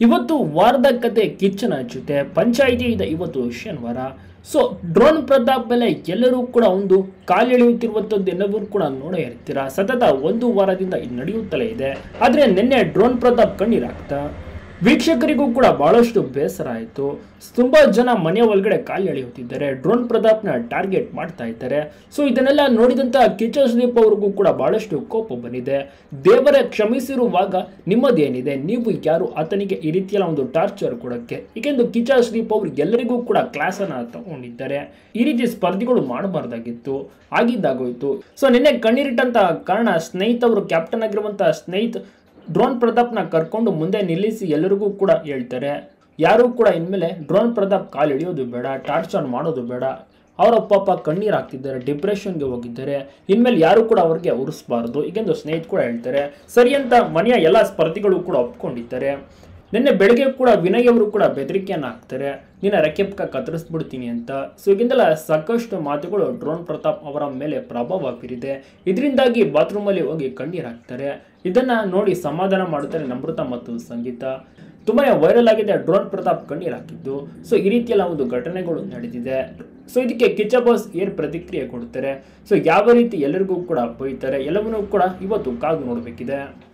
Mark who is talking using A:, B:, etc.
A: ಇವತ್ತು ವಾರದ ಕತೆ ಕಿಚ್ಚನ ಜೊತೆ ಪಂಚಾಯಿತಿ ಇದೆ ಇವತ್ತು ಶನಿವಾರ ಸೊ ಡ್ರೋನ್ ಪ್ರತಾಪ್ ಮೇಲೆ ಎಲ್ಲರೂ ಕೂಡ ಒಂದು ಕಾಲೆಳೆಯುತ್ತಿರುವಂಥದ್ದು ಎಲ್ಲರೂ ಕೂಡ ನೋಡೇ ಇರ್ತೀರಾ ಸತತ ಒಂದು ವಾರದಿಂದ ಇದು ನಡೆಯುತ್ತಲೇ ಇದೆ ಆದರೆ ನಿನ್ನೆ ಡ್ರೋನ್ ಪ್ರತಾಪ್ ಕಣ್ಣೀರಾಗ್ತಾ ವೀಕ್ಷಕರಿಗೂ ಕೂಡ ಬಹಳಷ್ಟು ಬೇಸರ ಆಯಿತು ತುಂಬಾ ಜನ ಮನೆಯ ಒಳಗಡೆ ಕಾಲು ಎಳೆಯುತ್ತಿದ್ದಾರೆ ಡ್ರೋನ್ ಪ್ರತಾಪ್ನ ಟಾರ್ಗೆಟ್ ಮಾಡ್ತಾ ಇದ್ದಾರೆ ಸೊ ಇದನ್ನೆಲ್ಲ ನೋಡಿದಂತ ಕಿಚ್ಚ ಸುದೀಪ್ ಅವ್ರಿಗೂ ಕೂಡ ಬಹಳಷ್ಟು ಕೋಪ ಬಂದಿದೆ ದೇವರೇ ಕ್ಷಮಿಸಿರುವಾಗ ನಿಮ್ಮದೇನಿದೆ ನೀವು ಯಾರು ಆತನಿಗೆ ಈ ರೀತಿಯಲ್ಲ ಒಂದು ಟಾರ್ಚರ್ ಕೊಡಕ್ಕೆ ಏಕೆಂದು ಕಿಚ್ಚ ಸುದೀಪ್ ಅವರು ಎಲ್ಲರಿಗೂ ಕೂಡ ಕ್ಲಾಸ್ ಅನ್ನ ತಗೊಂಡಿದ್ದಾರೆ ಈ ರೀತಿ ಸ್ಪರ್ಧಿಗಳು ಮಾಡಬಾರ್ದಾಗಿತ್ತು ಆಗಿದ್ದಾಗೋಯ್ತು ಸೊ ನಿನ್ನೆ ಕಣ್ಣೀರಿಟ್ಟಂತ ಕಾರಣ ಸ್ನೇಹಿತ ಅವರು ಕ್ಯಾಪ್ಟನ್ ಆಗಿರುವಂತಹ ಸ್ನೇಹಿತ್ ಡ್ರೋನ್ ಪ್ರತಾಪ್ನ ಕರ್ಕೊಂಡು ಮುಂದೆ ನಿಲ್ಲಿಸಿ ಎಲ್ಲರಿಗೂ ಕೂಡ ಹೇಳ್ತಾರೆ ಯಾರೂ ಕೂಡ ಇನ್ಮೇಲೆ ಡ್ರೋನ್ ಪ್ರತಾಪ್ ಕಾಲು ಹಿಡಿಯೋದು ಬೇಡ ಟಾರ್ಚರ್ ಮಾಡೋದು ಬೇಡ ಅವರ ಪಾಪ ಕಣ್ಣೀರು ಹಾಕ್ತಿದ್ದಾರೆ ಡಿಪ್ರೆಷನ್ಗೆ ಹೋಗಿದ್ದಾರೆ ಇನ್ಮೇಲೆ ಯಾರು ಕೂಡ ಅವ್ರಿಗೆ ಉರಿಸ್ಬಾರ್ದು ಈಗೆಂದು ಸ್ನೇಹಿತ ಕೂಡ ಹೇಳ್ತಾರೆ ಸರಿ ಅಂತ ಮನೆಯ ಎಲ್ಲ ಸ್ಪರ್ಧಿಗಳು ಕೂಡ ಒಪ್ಕೊಂಡಿದ್ದಾರೆ ನಿನ್ನೆ ಬೆಳಗ್ಗೆ ಕೂಡ ವಿನಯ್ ಅವರು ಕೂಡ ಬೆದರಿಕೆಯನ್ನು ಹಾಕ್ತಾರೆ ನಿನ್ನ ರೆಕ್ಕೆ ಪಕ್ಕ ಕತ್ತರಿಸ್ಬಿಡ್ತೀನಿ ಅಂತ ಸೊ ಈಗಿಂದೆಲ್ಲ ಸಾಕಷ್ಟು ಮಾತುಗಳು ಡ್ರೋನ್ ಪ್ರತಾಪ್ ಅವರ ಮೇಲೆ ಪ್ರಭಾವ ಬೀರಿದೆ ಇದರಿಂದಾಗಿ ಬಾತ್ರೂಮಲ್ಲಿ ಹೋಗಿ ಕಣ್ಣೀರು ಹಾಕ್ತಾರೆ ಇದನ್ನ ನೋಡಿ ಸಮಾಧಾನ ಮಾಡುತ್ತಾರೆ ನಮೃತ ಮತ್ತು ಸಂಗೀತ ತುಂಬಾನೇ ವೈರಲ್ ಆಗಿದೆ ಡ್ರೋನ್ ಪ್ರತಾಪ್ ಕಣ್ಣೀರು ಹಾಕಿದ್ದು ಸೊ ಈ ರೀತಿಯೆಲ್ಲ ಒಂದು ಘಟನೆಗಳು ನಡೆದಿದೆ ಸೊ ಇದಕ್ಕೆ ಕಿಚ್ಚ ಬಾಸ್ ಏರ್ ಪ್ರತಿಕ್ರಿಯೆ ಕೊಡ್ತಾರೆ ಸೊ ಯಾವ ರೀತಿ ಎಲ್ಲರಿಗೂ ಕೂಡ ಬೈತಾರೆ ಎಲ್ಲವನ್ನೂ ಕೂಡ ಇವತ್ತು ಕಾದು ನೋಡಬೇಕಿದೆ